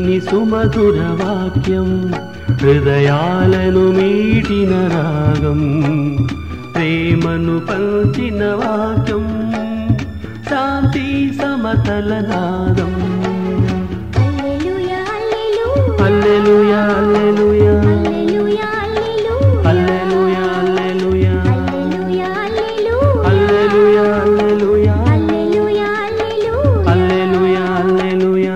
యేసుని సుమధుర వాక్యం హృదయాలను మీటిన రాగం ప్రేమను పంచిన వాక్యం శాంతి సమతల నాదం హల్లెలూయా హల్లెలూయా హల్లెలూయా హల్లెలూయా హల్లెలూయా హల్లెలూయా హల్లెలూయా హల్లెలూయా హల్లెలూయా హల్లెలూయా హల్లెలూయా హల్లెలూయా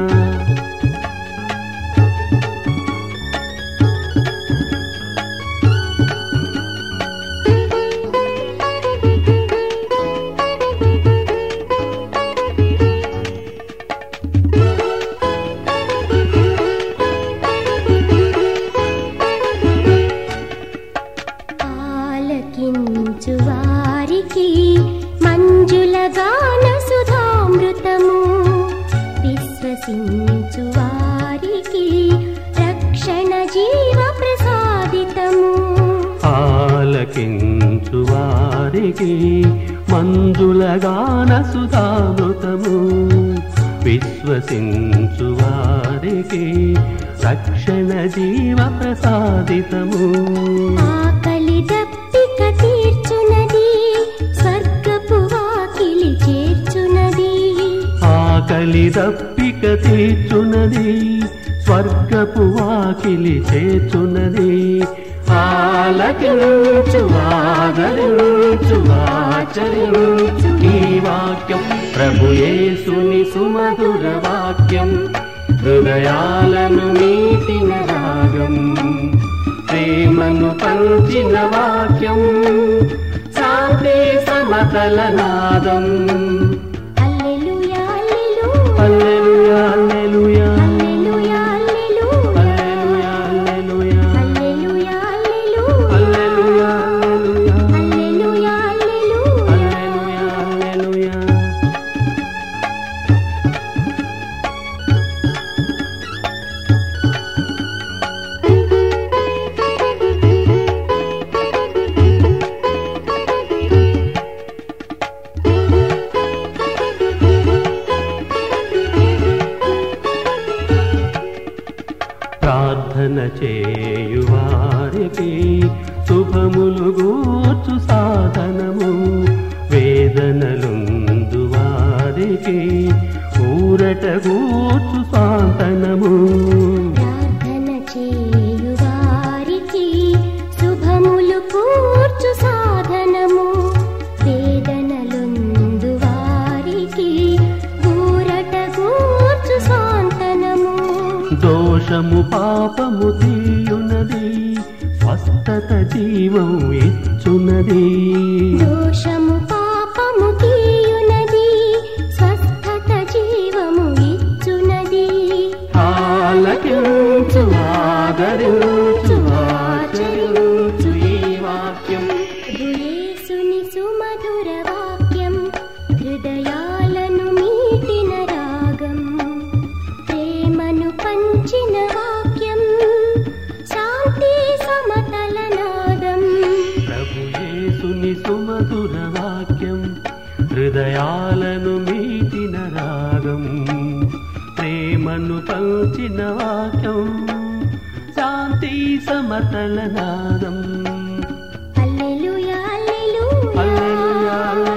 ఆలకించు వారికి మంజుల గాన సుధామృతము విశ్వసించు వారికి రక్షణ జీవ ప్రసాదితము ఆలకించు వారికి మంజుల గాన సుధామృతము విశ్వసించు వారికి రక్షణ జీవ ప్రసాదితము ఆకలి దప్పిక తీర్చునది స్వర్గపు వాకిలి చేర్చునది ఆకలి దప్పిక తీర్చునది స్వర్గపు వాకిలి చేర్చునది ఆలకించు ఆదరించు ఆచరించు ఈ వాక్యం ప్రభు యేసుని సుమధుర వాక్యం హృదయాలను మీటిన రాగం ప్రేమను పంచిన వాక్యం శాంతి సమతల నాదం హల్లెలూయా హల్లెలూయా హల్లెలూయా హల్లెలూయా హల్లెలూయా హల్లెలూయా హల్లెలూయా హల్లెలూయా హల్లెలూయా హల్లెలూయా హల్లెలూయా హల్లెలూయా హల్లెలూయా హల్లెలూయా ప్రార్థన చేయువారికి శుభములు గూర్చు సాధనము వేదనలుందు వారికి ఊరట గూర్చు సాంతనము ప్రార్థన చేయు వారికి శుభములు కూర్చు సాధనము వేదనలుందు వారికి ఊరట కూర్చు సాంతనము దోషము పాపము తీయునది స్వస్థత జీవం ఇచ్చునది దోషము పాపము తీయునది స్వస్థత జీవము ఇచ్చునది ఆలకించు ఆదరించు ఆచరించు ఈ వాక్యం యేసుని సుమధుర వాక్యం హృదయాలను మీటిన రాగం ప్రేమను పంచిన వాక్యం శాంతి సమతల నాదం ప్రభు యేసుని సుమధుర వాక్యం హృదయాలను మీటిన రాగం ప్రేమను పంచిన వాక్యం శాంతి సమతల నాదం హల్లెలూయా హల్లెలూయా హల్లెలూయా